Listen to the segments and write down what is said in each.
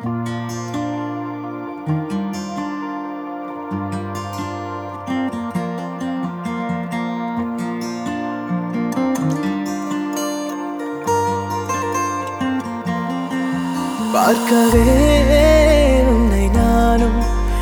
பார்க்கவே உன்னை நானும்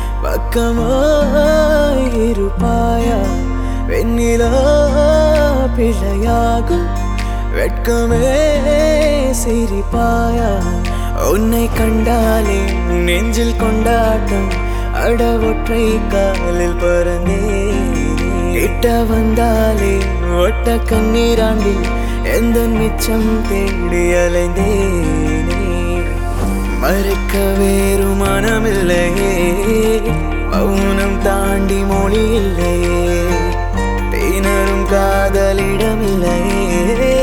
பக்கமாய் இருப்பாயா வெண்ணிலா பிழையாகும் வெட்கமே சிரிப்பாயா உன்னை கண்டாலே நெஞ்சில் கொண்டாட்டம் அட ஒற்றை காலில் பறந்தேன் கிட்ட வந்தாலே ஒட்ட கண்ணீராண்டி எந்த மிச்சம் தேடி அலைந்தேனே மறைக்க வேறு மனமில்லையே மௌனம் தாண்டி மொழி இல்லையே திணறும் காதலிடமில்லையே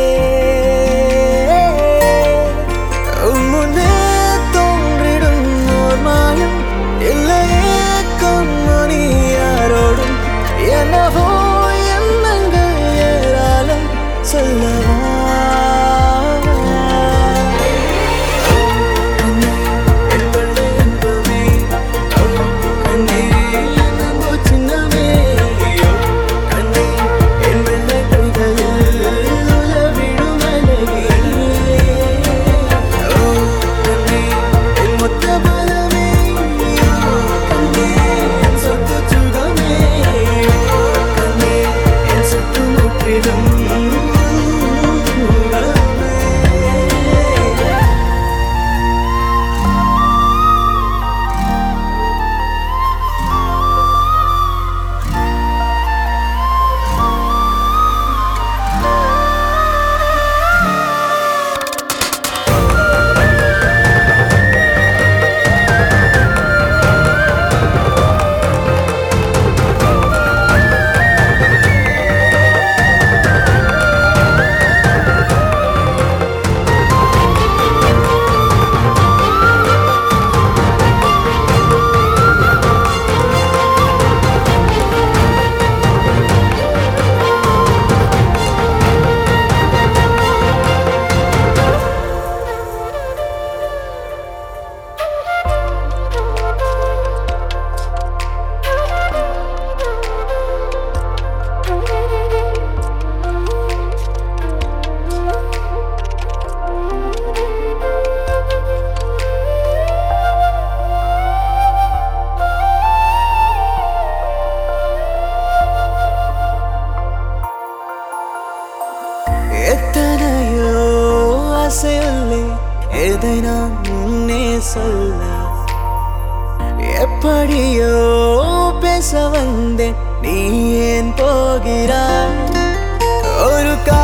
உன் முன்னே தோன்றிடும் ஓர் மாயம் இல்லையே கண்மணி யாரோடும் என்னவோ எண்ணங்கள் ஏராளம் சொல்லவா கண்ணே, என் வெள்ளை அன்பமே, ஓ, கண்ணே, என் அன்பு சின்னமே, ஓ, கண்ணே, என் வெள்ளை கைகளில் உலவிடும் அழகே. ஓ, கண்ணே, என் மொத்த பலமே, ஓ, கண்ணே, என் சொத்து சுகமே, ஓ, கண்ணே, என் சுற்று முற்றிலும் உலகமே. எத்தனையோ ஆசையுள்ளே எதை நான் முன்னே சொல்ல எப்படியோ பேச வந்தேன் நீ ஏன் போகிறாய் ஒரு கா